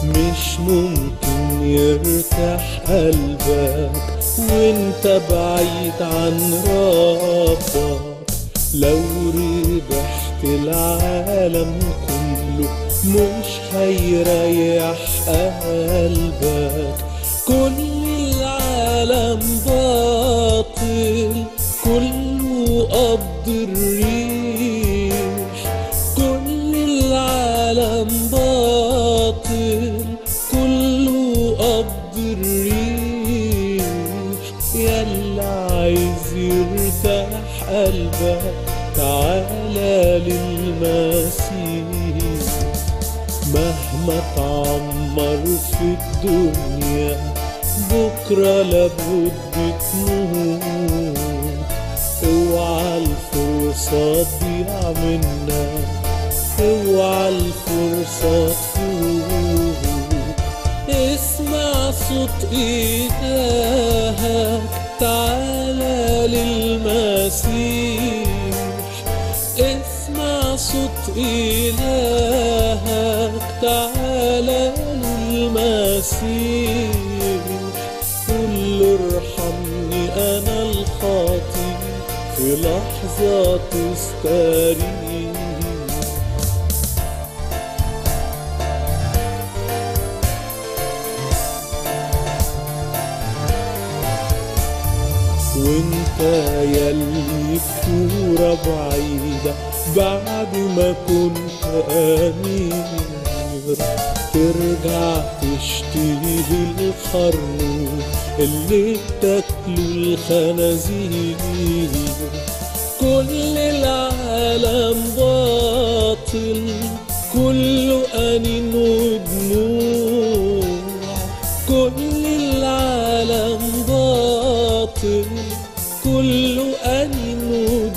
مش ممكن يرتاح قلبك وانت بعيد عن ربك لو ربحت العالم كله مش هيريح قلبك كل العالم باطل كله قبض الريح كل العالم باطل كله قبض الريح يلا عايز يرتاح قلبك تعالى للمسيح مهما تعمر في الدنيا بكرة لابد تموت اوعى الفرصة تضيع منك اوعى الفرصة تفوت اسمع صوت إلهك تعالى للمسيح اسمع صوت إلهك تعالى للمسيح قل له ارحمني أنا الخاطي في لحظة تستريح وانت يلي بكورة بعيدة بعد ما كنت أمير ترجع تشتهي الخروف اللي بتاكله الخنازير كل العالم باطل كله أنين ودموع كل العالم باطل كله أنين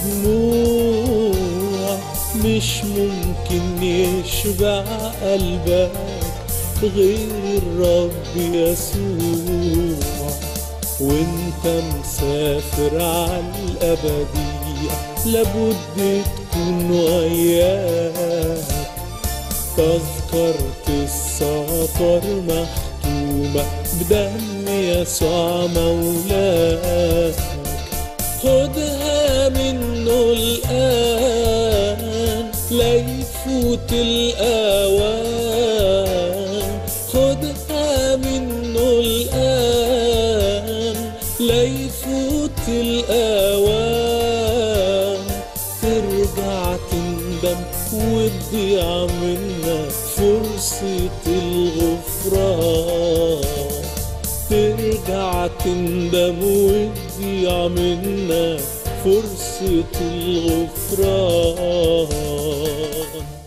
ودموع مش ممكن يشبع قلبك غير الرب يسوع وانت مسافر على الأبدية لابد تكون وياك تذكرة السفر مختومة بدم يسوع مولاك خدها منه الآن لا يفوت الأوان خدها منه الآن لا يفوت الأوان ترجع تندم وتضيع منك فرصة الغفران ترجع تندم وتضيع منك فرصة الغفران